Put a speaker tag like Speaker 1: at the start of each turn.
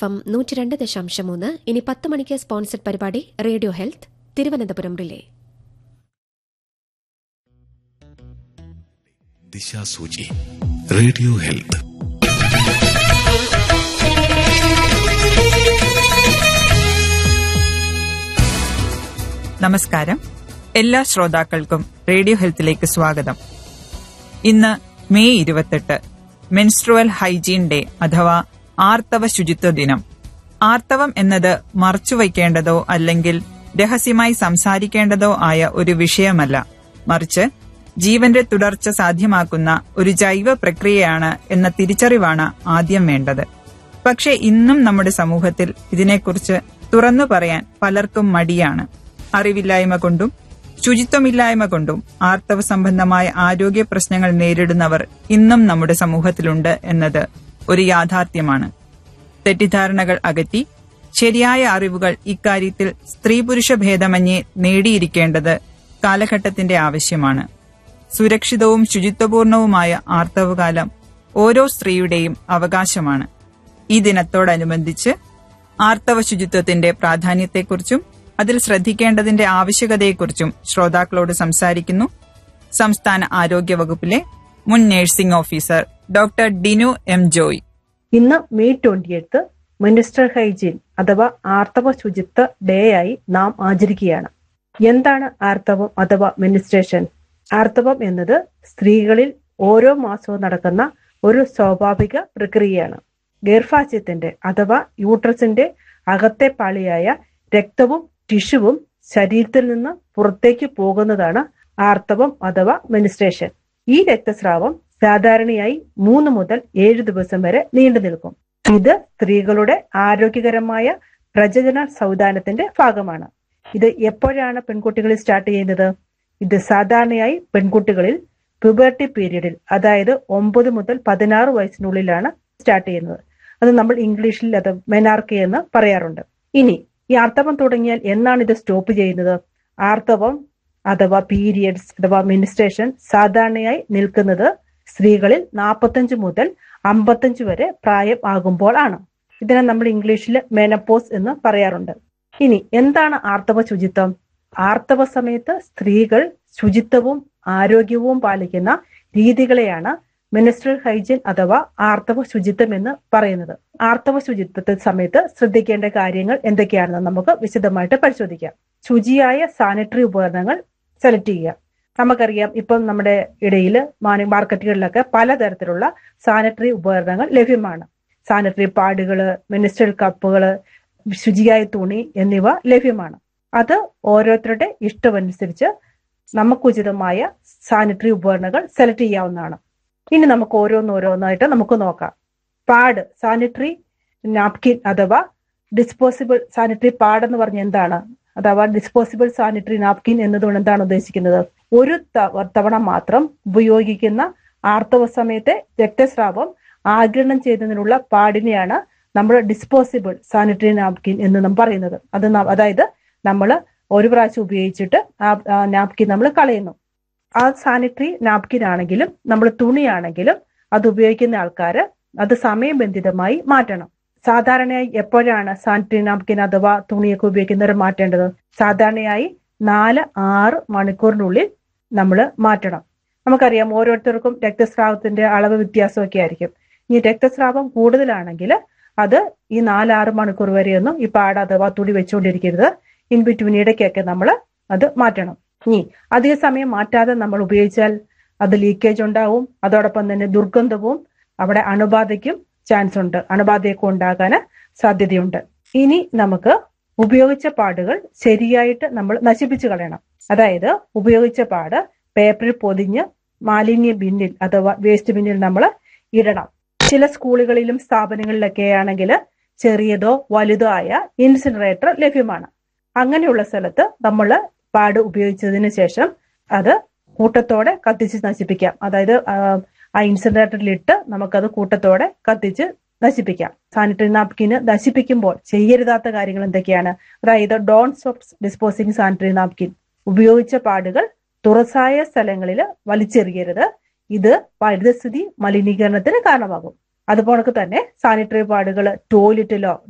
Speaker 1: F M നൂറ്റി രണ്ട് ദശാംശം മൂന്ന് ഇനി പത്ത് മണിക്ക് സ്പോൺസർഡ് പരിപാടി റേഡിയോ ഹെൽത്ത് തിരുവനന്തപുരം റിലേ
Speaker 2: ദിശാസൂചി റേഡിയോ ഹെൽത്ത്
Speaker 3: നമസ്കാരം എല്ലാ ശ്രോതാക്കൾക്കും റേഡിയോ ഹെൽത്തിലേക്ക് സ്വാഗതം ഇന്ന് മെയ് ഇരുപത്തെട്ട് മെൻസ്ട്രുവൽ ഹൈജീൻ ഡേ അഥവാ ആർത്തവ ശുചിത്വ ദിനം ആർത്തവം എന്നത് മറച്ചുവയ്ക്കേണ്ടതോ അല്ലെങ്കിൽ രഹസ്യമായി സംസാരിക്കേണ്ടതോ ആയ ഒരു വിഷയമല്ല മറിച്ച് ജീവന്റെ തുടർച്ച സാധ്യമാക്കുന്ന ഒരു ജൈവ പ്രക്രിയയാണ് എന്ന തിരിച്ചറിവാണ് ആദ്യം വേണ്ടത് പക്ഷെ ഇന്നും നമ്മുടെ സമൂഹത്തിൽ ഇതിനെക്കുറിച്ച് തുറന്നു പറയാൻ പലർക്കും മടിയാണ് അറിവില്ലായ്മ കൊണ്ടും ശുചിത്വമില്ലായ്മ കൊണ്ടും ആർത്തവ സംബന്ധമായ ആരോഗ്യ പ്രശ്നങ്ങൾ നേരിടുന്നവർ ഇന്നും നമ്മുടെ സമൂഹത്തിലുണ്ട് എന്നത് ഒരു യാഥാർത്ഥ്യമാണ് തെറ്റിദ്ധാരണകൾ അകറ്റി ശരിയായ അറിവുകൾ ഇക്കാര്യത്തിൽ സ്ത്രീ പുരുഷ ഭേദമന്യേ നേടിയിരിക്കേണ്ടത് കാലഘട്ടത്തിന്റെ ആവശ്യമാണ് സുരക്ഷിതവും ശുചിത്വപൂർണവുമായ ആർത്തവകാലം ഓരോ സ്ത്രീയുടെയും അവകാശമാണ് ഈ ദിനത്തോടനുബന്ധിച്ച് ആർത്തവ ശുചിത്വത്തിന്റെ പ്രാധാന്യത്തെക്കുറിച്ചും അതിൽ ശ്രദ്ധിക്കേണ്ടതിന്റെ ആവശ്യകതയെക്കുറിച്ചും ശ്രോതാക്കളോട് സംസാരിക്കുന്നു സംസ്ഥാന ആരോഗ്യ വകുപ്പിലെ മുൻ nursing officer doctor Dinu M Joy
Speaker 4: ഇന്ന് May twenty eighth menstrual hygiene അഥവാ ആർത്തവ ശുചിത്വ ഡേ ആയി നാം ആചരിക്കുകയാണ് എന്താണ് ആർത്തവം അഥവാ മിനിസ്ട്രേഷൻ ആർത്തവം എന്നത് സ്ത്രീകളിൽ ഓരോ മാസവും നടക്കുന്ന ഒരു സ്വാഭാവിക പ്രക്രിയയാണ് ഗർഭാശയത്തിന്റെ അഥവാ യൂട്രസിന്റെ അകത്തെ പാളിയായ രക്തവും ടിഷ്യുവും ശരീരത്തിൽ നിന്ന് പുറത്തേക്ക് പോകുന്നതാണ് ആർത്തവം അഥവാ മെനിസ്ട്രേഷൻ ഈ രക്തസ്രാവം സാധാരണയായി മൂന്ന് മുതൽ ഏഴ് ദിവസം വരെ നീണ്ടു നിൽക്കും ഇത് സ്ത്രീകളുടെ ആരോഗ്യകരമായ പ്രജനന സൗദാനത്തിന്റെ ഭാഗമാണ് ഇത് എപ്പോഴാണ് പെൺകുട്ടികളിൽ സ്റ്റാർട്ട് ചെയ്യുന്നത് ഇത് സാധാരണയായി പെൺകുട്ടികളിൽ പ്യൂബർട്ടി പീരീഡിൽ അതായത് ഒമ്പത് മുതൽ പതിനാറ് വയസ്സിനുള്ളിലാണ് സ്റ്റാർട്ട് ചെയ്യുന്നത് അത് നമ്മൾ ഇംഗ്ലീഷിൽ അത് മെനാർക്കി എന്ന് പറയാറുണ്ട് ഇനി ഈ ആർത്തവം തുടങ്ങിയാൽ എന്നാണ് ഇത് സ്റ്റോപ്പ് ചെയ്യുന്നത് ആർത്തവം അഥവാ പീരിയഡ്സ് അഥവാ മിനിസ്ട്രേഷൻ സാധാരണയായി നിൽക്കുന്നത് സ്ത്രീകളിൽ നാൽപ്പത്തഞ്ച് മുതൽ അമ്പത്തഞ്ച് വരെ പ്രായം ആകുമ്പോൾ ആണ് ഇതിനെ നമ്മൾ ഇംഗ്ലീഷിൽ മെനപ്പോസ് എന്ന് പറയാറുണ്ട് ഇനി എന്താണ് ആർത്തവ ശുചിത്വം ആർത്തവ സമയത്ത് സ്ത്രീകൾ ശുചിത്വവും ആരോഗ്യവും പാലിക്കുന്ന രീതികളെയാണ് മിനിസ്ട്രൽ ഹൈജീൻ അഥവാ ആർത്തവ ശുചിത്വം എന്ന് പറയുന്നത് ആർത്തവ ശുചിത്വത്തെ സമയത്ത് ശ്രദ്ധിക്കേണ്ട കാര്യങ്ങൾ എന്തൊക്കെയാണെന്ന് നമുക്ക് വിശദമായിട്ട് പരിശോധിക്കാം ശുചിയായ സാനിറ്ററി ഉപകരണങ്ങൾ സെലക്ട് ചെയ്യുക നമുക്കറിയാം ഇപ്പം നമ്മുടെ ഇടയിൽ മാർക്കറ്റുകളിലൊക്കെ പലതരത്തിലുള്ള സാനിറ്ററി ഉപകരണങ്ങൾ ലഭ്യമാണ് സാനിറ്ററി പാഡുകള് മിനിസ്ട്രൽ കപ്പുകള് ശുചിയായ തുണി എന്നിവ ലഭ്യമാണ് അത് ഓരോരുത്തരുടെ ഇഷ്ടമനുസരിച്ച് നമുക്കുചിതമായ സാനിറ്ററി ഉപകരണങ്ങൾ സെലക്ട് ചെയ്യാവുന്നതാണ് ഇനി നമുക്ക് ഓരോന്നോരോന്നായിട്ട് നമുക്ക് നോക്കാം പാഡ് സാനിറ്ററി നാപ്കിൻ അഥവാ ഡിസ്പോസിബിൾ സാനിറ്ററി പാഡ് എന്ന് പറഞ്ഞ എന്താണ് അഥവാ ഡിസ്പോസിബിൾ സാനിറ്ററി നാപ്കിൻ എന്നതുകൊണ്ട് എന്താണ് ഉദ്ദേശിക്കുന്നത് ഒരു തവണ മാത്രം ഉപയോഗിക്കുന്ന ആർത്തവ സമയത്തെ രക്തസ്രാവം ആഗിരണം ചെയ്യുന്നതിനുള്ള പാടിനെയാണ് നമ്മൾ ഡിസ്പോസിബിൾ സാനിറ്ററി നാപ്കിൻ എന്ന് നാം പറയുന്നത് അത് അതായത് നമ്മൾ ഒരു പ്രാവശ്യം ഉപയോഗിച്ചിട്ട് ആ നാപ്കിൻ നമ്മൾ കളയുന്നു ആ സാനിറ്ററി നാപ്കിൻ ആണെങ്കിലും നമ്മൾ തുണിയാണെങ്കിലും അത് ഉപയോഗിക്കുന്ന ആൾക്കാര് അത് സമയബന്ധിതമായി മാറ്റണം സാധാരണയായി എപ്പോഴാണ് സാനിറ്ററി നാപ്കിൻ അഥവാ തുണിയൊക്കെ ഉപയോഗിക്കുന്നവർ മാറ്റേണ്ടത് സാധാരണയായി നാല് ആറ് മണിക്കൂറിനുള്ളിൽ നമ്മൾ മാറ്റണം നമുക്കറിയാം ഓരോരുത്തർക്കും രക്തസ്രാവത്തിന്റെ അളവ് വ്യത്യാസമൊക്കെ ആയിരിക്കും ഈ രക്തസ്രാവം കൂടുതലാണെങ്കിൽ അത് ഈ നാലാറ് മണിക്കൂർ വരെയൊന്നും ഈ പാട അഥവാ തുണി വെച്ചുകൊണ്ടിരിക്കരുത് ഇൻ ബിറ്റ്വീൻ ഇടയ്ക്കൊക്കെ നമ്മൾ അത് മാറ്റണം ഇനി അധിക സമയം മാറ്റാതെ നമ്മൾ ഉപയോഗിച്ചാൽ അത് ലീക്കേജ് ഉണ്ടാവും അതോടൊപ്പം തന്നെ ദുർഗന്ധവും അവിടെ അണുബാധയ്ക്കും ചാൻസ് ഉണ്ട് അണുബാധയൊക്കെ ഉണ്ടാകാൻ സാധ്യതയുണ്ട് ഇനി നമുക്ക് ഉപയോഗിച്ച പാടുകൾ ശരിയായിട്ട് നമ്മൾ നശിപ്പിച്ചു കളയണം അതായത് ഉപയോഗിച്ച പാട് പേപ്പറിൽ പൊതിഞ്ഞ് മാലിന്യ ബിന്നിൽ അഥവാ വേസ്റ്റ് ബിന്നിൽ നമ്മൾ ഇടണം ചില സ്കൂളുകളിലും സ്ഥാപനങ്ങളിലൊക്കെ ആണെങ്കിൽ ചെറിയതോ വലുതോ ആയ ഇൻസിനറേറ്റർ ലഭ്യമാണ് അങ്ങനെയുള്ള സ്ഥലത്ത് നമ്മൾ പാട് ഉപയോഗിച്ചതിന് ശേഷം അത് കൂട്ടത്തോടെ കത്തിച്ച് നശിപ്പിക്കാം അതായത് ആ ഇൻസിനറേറ്ററിലിട്ട് നമുക്കത് കൂട്ടത്തോടെ കത്തിച്ച് നശിപ്പിക്കാം സാനിറ്ററി നാപ്കിന് നശിപ്പിക്കുമ്പോൾ ചെയ്യരുതാത്ത കാര്യങ്ങൾ എന്തൊക്കെയാണ് അതായത് don't stop disposing sanitary napkin ഉപയോഗിച്ച പാടുകൾ തുറസായ സ്ഥലങ്ങളിൽ വലിച്ചെറിയരുത് ഇത് പരിസ്ഥിതി മലിനീകരണത്തിന് കാരണമാകും അതുപോലെ തന്നെ സാനിറ്ററി പാടുകൾ ടോയ്ലറ്റിലോ